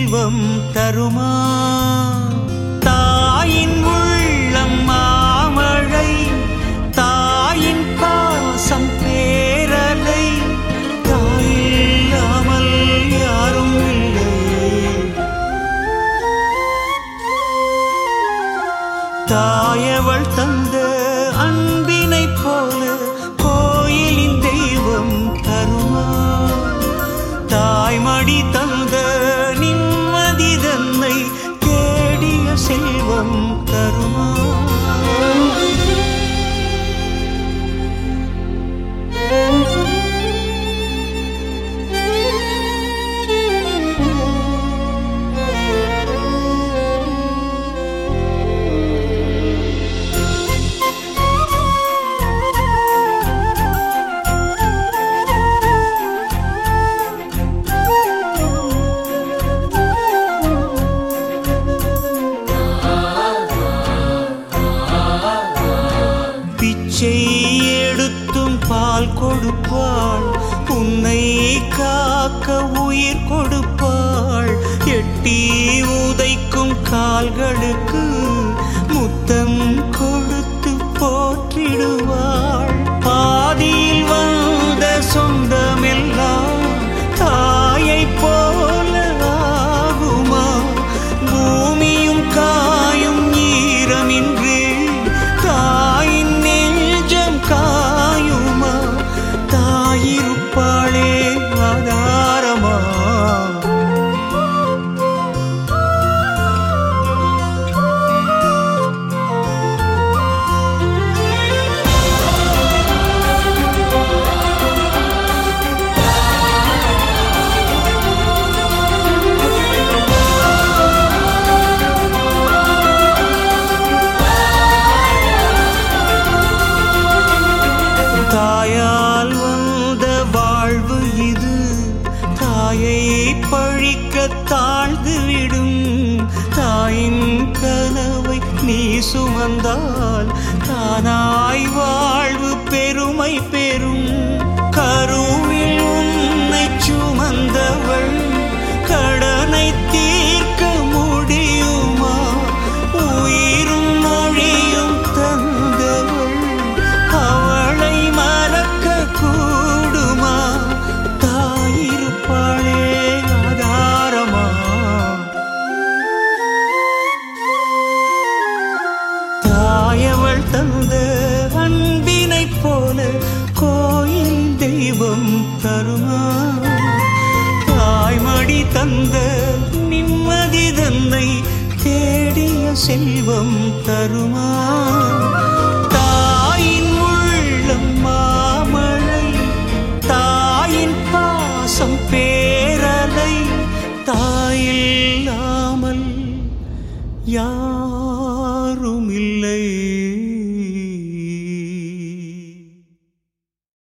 தெய்வம் தருமா தாயின் உள்ளம் மாமழை தாயின் பாசம் பேரலை தாயில்லாமல் யாரும் இல்லை தாயவள் தந்த அன்பினைப் போல கோயிலின் தெய்வம் தருமா தாய்மடி தந்த நிம்மதி தன்னை தேடிய செல்வம் தருமா பிச்சை எடுத்தும் பால் கொடுப்பாள் உன்னை காக்க உயிர் கொடுப்பாள் எட்டி உதைக்கும் கால்களுக்கு முத்தம் கொடுத்து போற்றிடுவாள் பாதியில் வந்த சொந்தமெல்லாம் தாயைப் போல ஆகுமா பூமியும் காயும் ஈரமின்றி தாயின் நெஞ்சம் காயுமா தாயிருப்பாளே ஆதாரமா தாயால் வந்த வாழ்வு இது தாயை பழிக்க தாழ்ந்து விடும் தாயின் கனவை நீ சுமந்தால் தானாய் வாழ்வு பெருமை பெறும் கருவில் உன்னை சுமந்தவள் கடனை தீர்க்க முடியுமா உயிரும் மொழியும் தந்தவள் அவளை மறக்க கூடுமா தாயிருப்பாளே ஆதாரமா தாயவள் தந்த அன்பினைப் போல கோயில் தெய்வம் தருமா தாய்மடி தந்த நிம்மதி தன்னை தேடிய செல்வம் தருமா தாயின் உள்ளம் மாமழை தாயின் பாசம் பேரலை தாயில்லாமல் யார்